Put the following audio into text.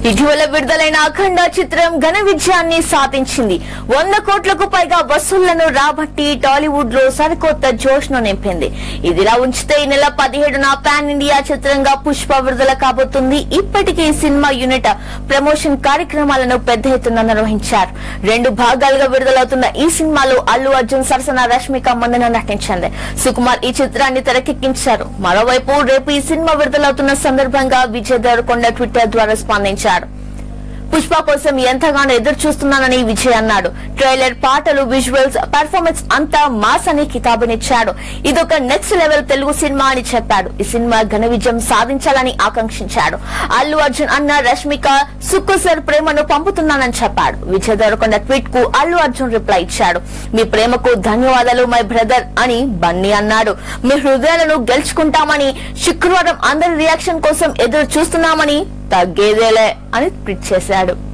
ఇటీవల విడుదలైన అఖండ చిత్రం ఘన విజయాన్ని సాధించింది వంద కోట్లకు పైగా వసూళ్లను రాబట్టి టాలీవుడ్ లో సరికొత్త జోష్ ను నింపింది ఇదిలా ఉంచితే ఈ నెల పదిహేడున పాన్ ఇండియా చిత్రంగా పుష్ప విడుదల కాబోతుంది ఇప్పటికే ఈ సినిమా యూనిట్ ప్రమోషన్ కార్యక్రమాలను పెద్ద ఎత్తున నిర్వహించారు రెండు భాగాలుగా విడుదలవుతున్న ఈ సినిమాలో అల్లు అర్జున్ సరసన రష్మిక మందన నటించింది సుకుమార్ ఈ చిత్రాన్ని తెరకెక్కించారు మరోవైపు రేపు ఈ సినిమా విడుదలవుతున్న సందర్భంగా విజయ్ దేవరకొండ ట్విట్టర్ ద్వారా స్పందించారు పుష్ప కోసం ఎంతగానో ఎదురు చూస్తున్నానని విజయ్ అన్నాడు ట్రైలర్ పాటలు విజువల్స్ పెర్ఫార్మెన్స్ అంతా మాస్ అని కితాబునిచ్చాడు ఇదొక నెక్స్ట్ లెవెల్ తెలుగు సినిమా అని చెప్పాడు ఈ సినిమా ఘన విజయం సాధించాలని ఆకాంక్షించాడు అల్లు అర్జున్ అన్న రష్మిక సుక్కు సార్ ప్రేమను పంపుతున్నానని చెప్పాడు విజయ్ దేవరకొండ ట్వీట్ కు అల్లు అర్జున్ రిప్లై ఇచ్చాడు మీ ప్రేమకు ధన్యవాదాలు మై బ్రదర్ అని బన్నీ అన్నాడు మీ హృదయాలను గెలుచుకుంటామని శుక్రవారం అందరి రియాక్షన్ కోసం ఎదురు చూస్తున్నామని తగ్గేదేలే అని ట్వీట్ చేశాడు